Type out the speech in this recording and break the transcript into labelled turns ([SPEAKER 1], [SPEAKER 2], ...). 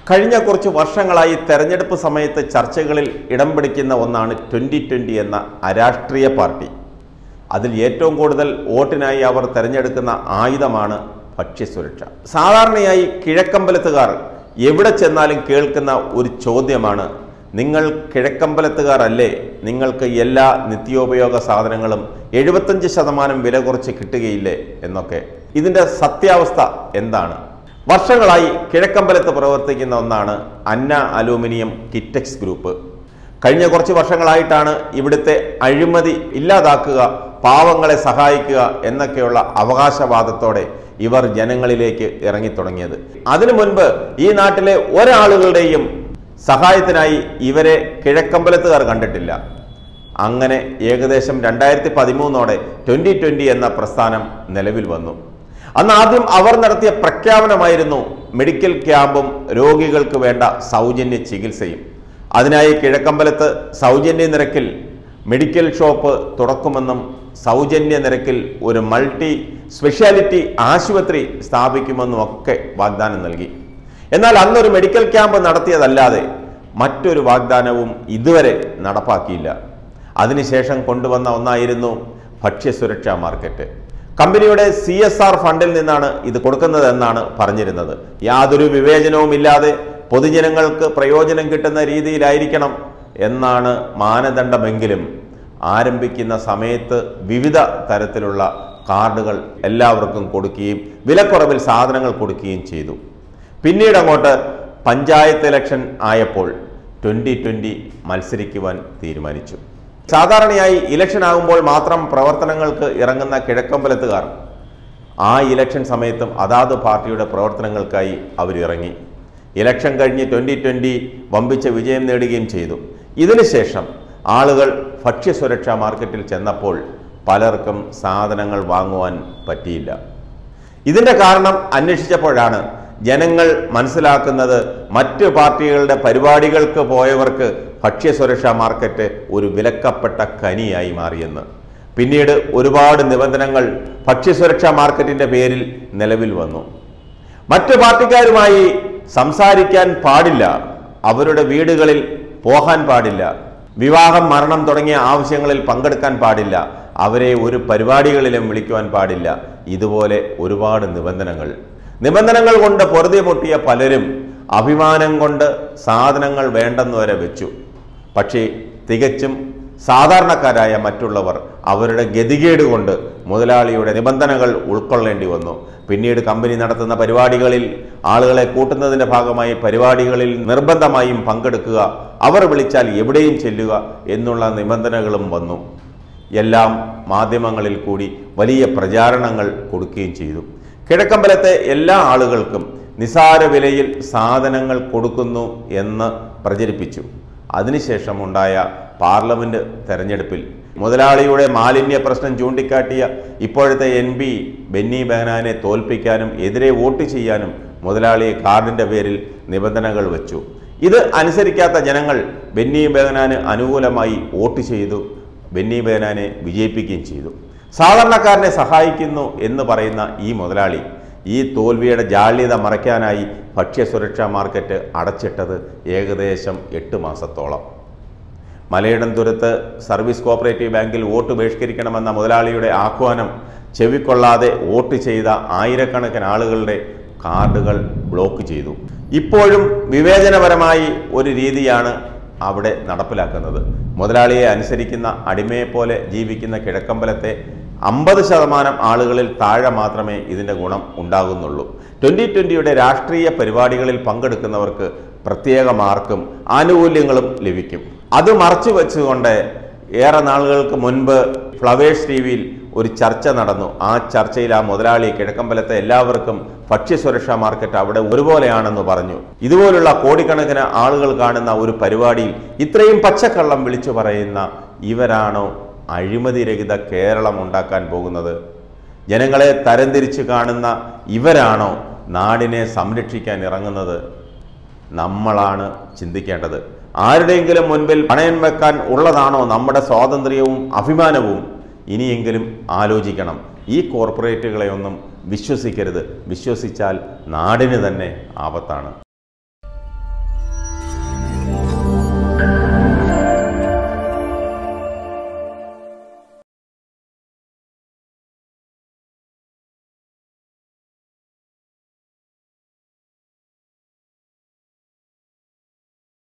[SPEAKER 1] കഴിഞ്ഞ കുറച്ച് വർഷങ്ങളായി തെരഞ്ഞെടുപ്പ് സമയത്ത് ചർച്ചകളിൽ ഇടം പിടിക്കുന്ന ഒന്നാണ് ട്വൻ്റി ട്വൻ്റി എന്ന അരാഷ്ട്രീയ പാർട്ടി അതിൽ ഏറ്റവും കൂടുതൽ വോട്ടിനായി അവർ തിരഞ്ഞെടുക്കുന്ന ആയുധമാണ് ഭക്ഷ്യസുരക്ഷ സാധാരണയായി കിഴക്കമ്പലത്തുകാർ എവിടെ ചെന്നാലും കേൾക്കുന്ന ഒരു ചോദ്യമാണ് നിങ്ങൾ കിഴക്കമ്പലത്തുകാർ അല്ലേ നിങ്ങൾക്ക് എല്ലാ നിത്യോപയോഗ സാധനങ്ങളും എഴുപത്തഞ്ച് ശതമാനം വില കുറച്ച് കിട്ടുകയില്ലേ എന്നൊക്കെ ഇതിൻ്റെ സത്യാവസ്ഥ എന്താണ് വർഷങ്ങളായി കിഴക്കമ്പലത്ത് പ്രവർത്തിക്കുന്ന ഒന്നാണ് അന്ന അലൂമിനിയം കിറ്റക്സ് ഗ്രൂപ്പ് കഴിഞ്ഞ കുറച്ച് വർഷങ്ങളായിട്ടാണ് ഇവിടുത്തെ അഴിമതി ഇല്ലാതാക്കുക പാവങ്ങളെ സഹായിക്കുക എന്നൊക്കെയുള്ള അവകാശവാദത്തോടെ ഇവർ ജനങ്ങളിലേക്ക് ഇറങ്ങിത്തുടങ്ങിയത് അതിനു മുൻപ് ഈ നാട്ടിലെ ഒരാളുകളുടെയും സഹായത്തിനായി ഇവരെ കിഴക്കമ്പലത്തുകാർ കണ്ടിട്ടില്ല അങ്ങനെ ഏകദേശം രണ്ടായിരത്തി പതിമൂന്നോടെ ട്വൻ്റി ട്വൻ്റി എന്ന പ്രസ്ഥാനം നിലവിൽ വന്നു അന്ന് ആദ്യം അവർ നടത്തിയ പ്രഖ്യാപനമായിരുന്നു മെഡിക്കൽ ക്യാമ്പും രോഗികൾക്ക് വേണ്ട സൗജന്യ ചികിത്സയും അതിനായി കിഴക്കമ്പലത്ത് സൗജന്യ നിരക്കിൽ മെഡിക്കൽ ഷോപ്പ് തുറക്കുമെന്നും സൗജന്യ നിരക്കിൽ ഒരു മൾട്ടി സ്പെഷ്യാലിറ്റി ആശുപത്രി സ്ഥാപിക്കുമെന്നും ഒക്കെ വാഗ്ദാനം നൽകി എന്നാൽ അന്നൊരു മെഡിക്കൽ ക്യാമ്പ് നടത്തിയതല്ലാതെ മറ്റൊരു വാഗ്ദാനവും ഇതുവരെ നടപ്പാക്കിയില്ല അതിനുശേഷം കൊണ്ടുവന്ന ഒന്നായിരുന്നു ഭക്ഷ്യസുരക്ഷാ മാർക്കറ്റ് കമ്പനിയുടെ സി എസ് ആർ ഫണ്ടിൽ നിന്നാണ് ഇത് കൊടുക്കുന്നതെന്നാണ് പറഞ്ഞിരുന്നത് യാതൊരു വിവേചനവുമില്ലാതെ പൊതുജനങ്ങൾക്ക് പ്രയോജനം കിട്ടുന്ന രീതിയിലായിരിക്കണം എന്നാണ് മാനദണ്ഡമെങ്കിലും ആരംഭിക്കുന്ന സമയത്ത് വിവിധ തരത്തിലുള്ള കാർഡുകൾ എല്ലാവർക്കും കൊടുക്കുകയും വിലക്കുറവിൽ സാധനങ്ങൾ കൊടുക്കുകയും ചെയ്തു പിന്നീട് അങ്ങോട്ട് പഞ്ചായത്ത് ഇലക്ഷൻ ആയപ്പോൾ ട്വൻ്റി ട്വൻ്റി മത്സരിക്കുവാൻ തീരുമാനിച്ചു സാധാരണയായി ഇലക്ഷൻ ആകുമ്പോൾ മാത്രം പ്രവർത്തനങ്ങൾക്ക് ഇറങ്ങുന്ന കിഴക്കമ്പലത്തുകാർ ആ ഇലക്ഷൻ സമയത്തും അതാത് പാർട്ടിയുടെ പ്രവർത്തനങ്ങൾക്കായി അവരിറങ്ങി ഇലക്ഷൻ കഴിഞ്ഞ് ട്വൻ്റി ട്വൻ്റി വമ്പിച്ച വിജയം നേടുകയും ചെയ്തു ഇതിനുശേഷം ആളുകൾ ഭക്ഷ്യസുരക്ഷാ മാർക്കറ്റിൽ ചെന്നപ്പോൾ പലർക്കും സാധനങ്ങൾ വാങ്ങുവാൻ പറ്റിയില്ല ഇതിന്റെ കാരണം അന്വേഷിച്ചപ്പോഴാണ് ജനങ്ങൾ മനസ്സിലാക്കുന്നത് മറ്റ് പാർട്ടികളുടെ പരിപാടികൾക്ക് പോയവർക്ക് ഭക്ഷ്യസുരക്ഷാ മാർക്കറ്റ് ഒരു വിലക്കപ്പെട്ട കനിയായി മാറിയെന്ന് പിന്നീട് ഒരുപാട് നിബന്ധനകൾ ഭക്ഷ്യസുരക്ഷാ മാർക്കറ്റിന്റെ പേരിൽ നിലവിൽ വന്നു മറ്റ് പാർട്ടിക്കാരുമായി സംസാരിക്കാൻ പാടില്ല അവരുടെ വീടുകളിൽ പോകാൻ പാടില്ല വിവാഹം മരണം തുടങ്ങിയ ആവശ്യങ്ങളിൽ പങ്കെടുക്കാൻ പാടില്ല അവരെ ഒരു പരിപാടികളിലും വിളിക്കുവാൻ പാടില്ല ഇതുപോലെ ഒരുപാട് നിബന്ധനകൾ നിബന്ധനകൾ കൊണ്ട് പൊറുതി പൊട്ടിയ പലരും അഭിമാനം കൊണ്ട് സാധനങ്ങൾ വേണ്ടെന്ന് വരെ വെച്ചു പക്ഷേ തികച്ചും സാധാരണക്കാരായ മറ്റുള്ളവർ അവരുടെ ഗതികേട് കൊണ്ട് മുതലാളിയുടെ നിബന്ധനകൾ ഉൾക്കൊള്ളേണ്ടി വന്നു പിന്നീട് കമ്പനി നടത്തുന്ന പരിപാടികളിൽ ആളുകളെ കൂട്ടുന്നതിന്റെ ഭാഗമായി പരിപാടികളിൽ നിർബന്ധമായും പങ്കെടുക്കുക അവർ വിളിച്ചാൽ എവിടെയും ചെല്ലുക എന്നുള്ള നിബന്ധനകളും വന്നു എല്ലാം മാധ്യമങ്ങളിൽ കൂടി വലിയ പ്രചാരണങ്ങൾ കൊടുക്കുകയും ചെയ്തു കിഴക്കമ്പലത്തെ എല്ലാ ആളുകൾക്കും നിസാര വിലയിൽ സാധനങ്ങൾ കൊടുക്കുന്നു എന്ന് പ്രചരിപ്പിച്ചു അതിനുശേഷം ഉണ്ടായ പാർലമെന്റ് തെരഞ്ഞെടുപ്പിൽ മുതലാളിയുടെ മാലിന്യ പ്രശ്നം ചൂണ്ടിക്കാട്ടിയ ഇപ്പോഴത്തെ എൻ പി ബെന്നി ബെഹനാനെ തോൽപ്പിക്കാനും എതിരെ വോട്ട് ചെയ്യാനും മുതലാളിയെ കാർഡിന്റെ പേരിൽ നിബന്ധനകൾ വെച്ചു ഇത് അനുസരിക്കാത്ത ജനങ്ങൾ ബെന്നി ബെഹനാന് അനുകൂലമായി വോട്ട് ചെയ്തു ബെന്നി ബെഹനാനെ വിജയിപ്പിക്കുകയും ചെയ്തു സാധാരണക്കാരനെ സഹായിക്കുന്നു എന്ന് പറയുന്ന ഈ മുതലാളി ഈ തോൽവിയുടെ ജാള്യത മറയ്ക്കാനായി ഭക്ഷ്യസുരക്ഷാ മാർക്കറ്റ് അടച്ചിട്ടത് ഏകദേശം എട്ട് മാസത്തോളം മലയിടം തുരത്ത് സർവീസ് കോപ്പറേറ്റീവ് ബാങ്കിൽ വോട്ട് ബഹിഷ്കരിക്കണമെന്ന മുതലാളിയുടെ ആഹ്വാനം ചെവിക്കൊള്ളാതെ വോട്ട് ചെയ്ത ആയിരക്കണക്കിന് ആളുകളുടെ കാർഡുകൾ ബ്ലോക്ക് ചെയ്തു ഇപ്പോഴും വിവേചനപരമായി ഒരു രീതിയാണ് അവിടെ നടപ്പിലാക്കുന്നത് മുതലാളിയെ അനുസരിക്കുന്ന അടിമയെപ്പോലെ ജീവിക്കുന്ന കിഴക്കമ്പലത്തെ അമ്പത് ശതമാനം ആളുകളിൽ താഴെ മാത്രമേ ഇതിൻ്റെ ഗുണം ഉണ്ടാകുന്നുള്ളൂ ട്വൻ്റി ട്വൻ്റിയുടെ രാഷ്ട്രീയ പരിപാടികളിൽ പങ്കെടുക്കുന്നവർക്ക് പ്രത്യേക മാർക്കും ആനുകൂല്യങ്ങളും ലഭിക്കും അത് മറച്ചു വെച്ചുകൊണ്ട് ഏറെ നാളുകൾക്ക് മുൻപ് ഫ്ലവേഴ്സ് ടി വിയിൽ ഒരു ചർച്ച നടന്നു ആ ചർച്ചയിൽ ആ മുതലാളി കിഴക്കമ്പലത്തെ എല്ലാവർക്കും ഭക്ഷ്യസുരക്ഷാ മാർക്കറ്റ് അവിടെ ഒരുപോലെയാണെന്ന് പറഞ്ഞു ഇതുപോലുള്ള കോടിക്കണക്കിന് ആളുകൾ കാണുന്ന ഒരു പരിപാടിയിൽ ഇത്രയും പച്ചക്കള്ളം വിളിച്ചു പറയുന്ന ഇവരാണോ അഴിമതിരഹിത കേരളം ഉണ്ടാക്കാൻ പോകുന്നത് ജനങ്ങളെ തരംതിരിച്ച് കാണുന്ന ഇവരാണോ നാടിനെ സംരക്ഷിക്കാൻ ഇറങ്ങുന്നത് നമ്മളാണ് ചിന്തിക്കേണ്ടത് ആരുടെയെങ്കിലും മുൻപിൽ പണയം വെക്കാൻ ഉള്ളതാണോ നമ്മുടെ സ്വാതന്ത്ര്യവും അഭിമാനവും ഇനിയെങ്കിലും ആലോചിക്കണം ഈ കോർപ്പറേറ്റുകളെ ഒന്നും വിശ്വസിക്കരുത് വിശ്വസിച്ചാൽ നാടിന് തന്നെ ആപത്താണ്